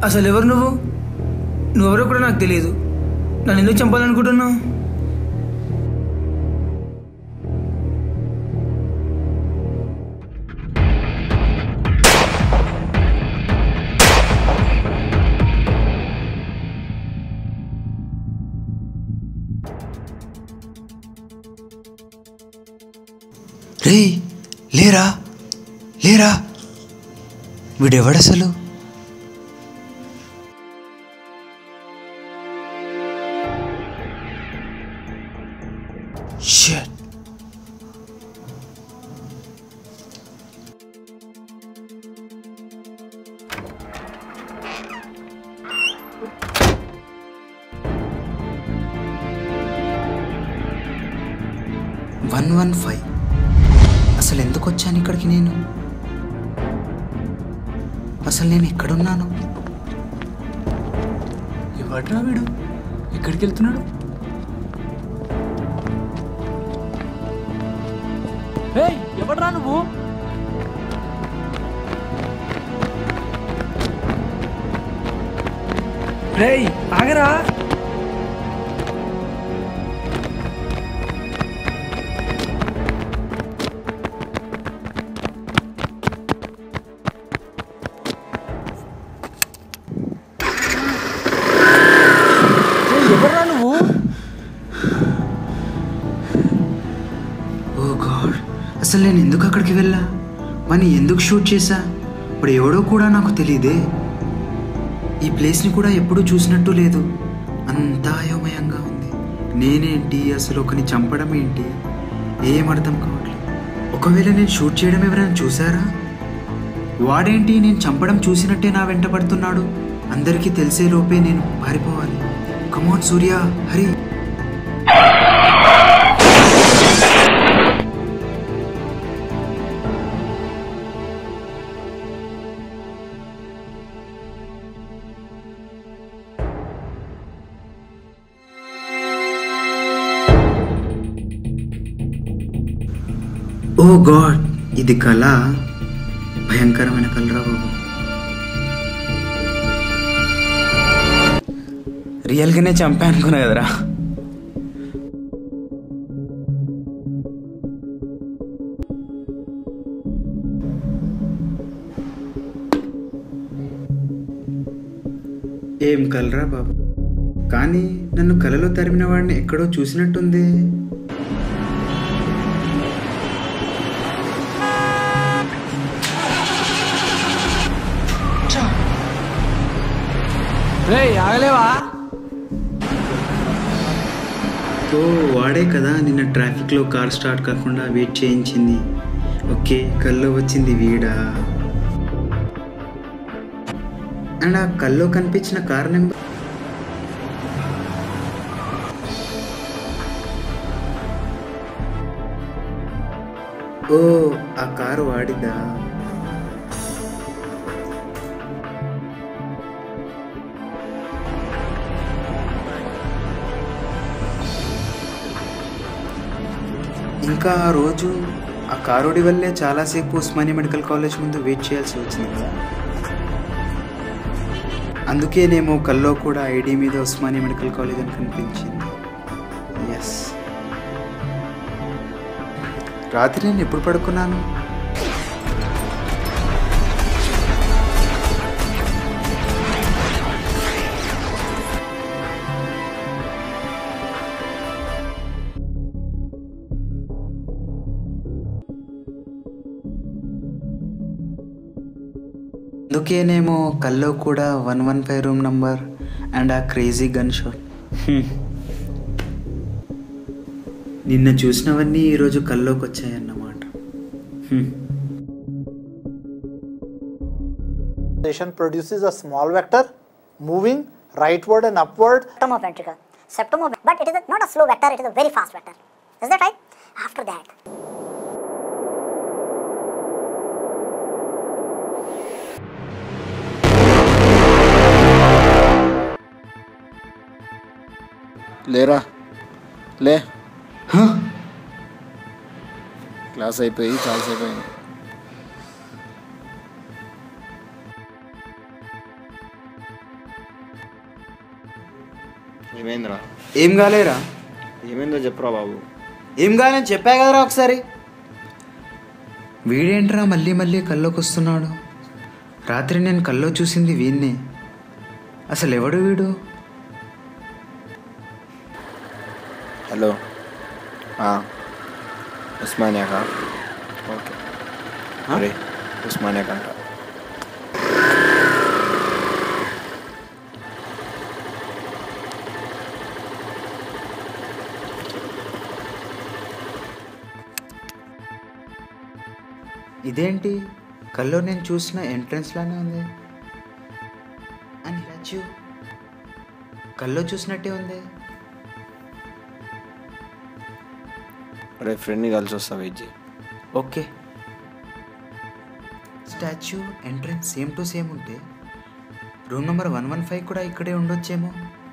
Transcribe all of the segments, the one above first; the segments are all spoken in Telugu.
అసలు ఎవరు నువ్వు నువ్వెవరో కూడా నాకు తెలియదు నన్ను ఎందుకు చంపాలనుకుంటున్నావు రే లేరా లేరా వీడెవడసలు షట్ వన్ వన్ ఫైవ్ అసలు ఎందుకు వచ్చాను ఇక్కడికి నేను అసలు నేను ఎక్కడున్నాను ఎవడ్రా వీడు ఎక్కడికి వెళ్తున్నాడు ఏయ్ ఎవడ్రా నువ్వు రేయ్ ఆగరా ఏయ్, ఎవడ్రా నువ్వు ఓ గాడ్ అసలు నేను ఎందుకు అక్కడికి వెళ్ళా మరి ఎందుకు షూట్ చేశా ఇప్పుడు ఎవడో కూడా నాకు తెలియదే ఈ ప్లేస్ని కూడా ఎప్పుడూ చూసినట్టు లేదు అంతా అయోమయంగా ఉంది నేనేంటి అసలు ఒకని చంపడం ఏంటి ఏం అర్థం కావట్లేదు ఒకవేళ నేను షూట్ చేయడం ఎవరైనా చూసారా వాడేంటి నేను చంపడం చూసినట్టే నా వెంట పడుతున్నాడు అందరికీ తెలిసే లోపే నేను పారిపోవాలి కమాన్ సూర్య హరి ఓ గాడ్ ఇది కళ భయంకరమైన కలరా బాబు రియల్గానే చంపా అనుకున్నా కదరా ఏం కలరా బాబు కానీ నన్ను కలలో తరిమిన వాడిని ఎక్కడో చూసినట్టుంది రేయ్ ఆగలేవా ఓ వాడే కదా నిన్న ట్రాఫిక్లో కార్ స్టార్ట్ కాకుండా వెయిట్ చేయించింది ఓకే కల్లో వచ్చింది వీడా అండ్ ఆ కల్లో కనిపించిన కార్ నెంబర్ ఓ ఆ కారు వాడిదా ఇంకా ఆ రోజు ఆ కారుడి వల్లే చాలాసేపు ఉస్మానియా మెడికల్ కాలేజ్ ముందు వెయిట్ చేయాల్సి వచ్చింది కదా అందుకేనేమో కల్లో కూడా ఐడి మీద ఉస్మానియా మెడికల్ కాలేజ్ అని కనిపించింది ఎస్ రాత్రి నేను ఎప్పుడు పడుకున్నాను అందుకేనేమో కల్లో కూడా one one five room number and uh crazy gun shot నిన్న చూసినవన్నీ ఈరోజు కల్లోకి వచ్చాయన్నమాట హ్మ్. Station produces a small vector moving rightward and upward septum of ventricle. Septum of, but it is a, not a slow vector, it is a very fast vector. Is that right? After that, లేరా లే క్లాస్ అయిపోయి చాలాసేపు అయింది ఏమైందిరా ఏం కాలేరా ఏమైందో చెప్పురా బాబు ఏం కాలేని చెప్పా కదరా ఒకసారి వీడేంట్రా మళ్ళీ మళ్ళీ కల్లోకి వస్తున్నాడు రాత్రి నేను కల్లో చూసింది వీణ్ణే అసలు ఎవడు వీడు హలో ఉస్మానియాకా ఓకే అరే ఉస్మానియా కంట ఇదేంటి కల్లో నేను చూసిన ఎంట్రన్స్ లానే ఉంది అని రాజు కల్లో చూసినట్టే ఉంది అరే ఫ్రెండ్ని కలిసి వస్తా వెయిట్ చేయి okay statue entrance same to same ఉంటే room number one one five కూడా ఇక్కడే ఉండొచ్చేమో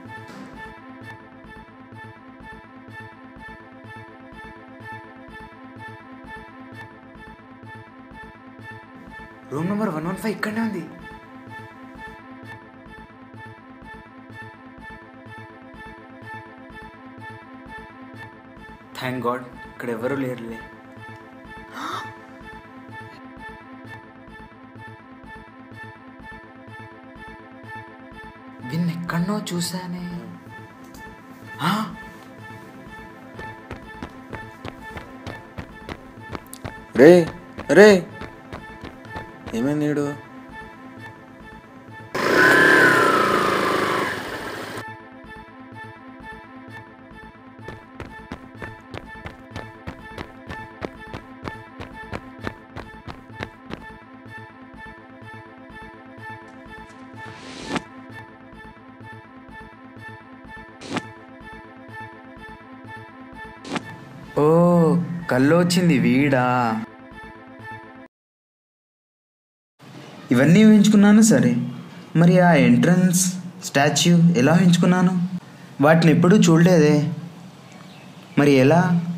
room number one one five ఇక్కడనే ఉంది థ్యాంక్ గాడ్ ఇక్కడ ఎవరు లేరులే వీన్ని ఎక్కడనో చూశానే ఆ? రే రే ఏమైంది వీడు ఓ కల్లో వచ్చింది వీడా ఇవన్నీ ఊహించుకున్నాను సరే మరి ఆ ఎంట్రన్స్ స్టాచ్యూ ఎలా ఊహించుకున్నాను వాటిని ఎప్పుడూ చూడలేదే మరి ఎలా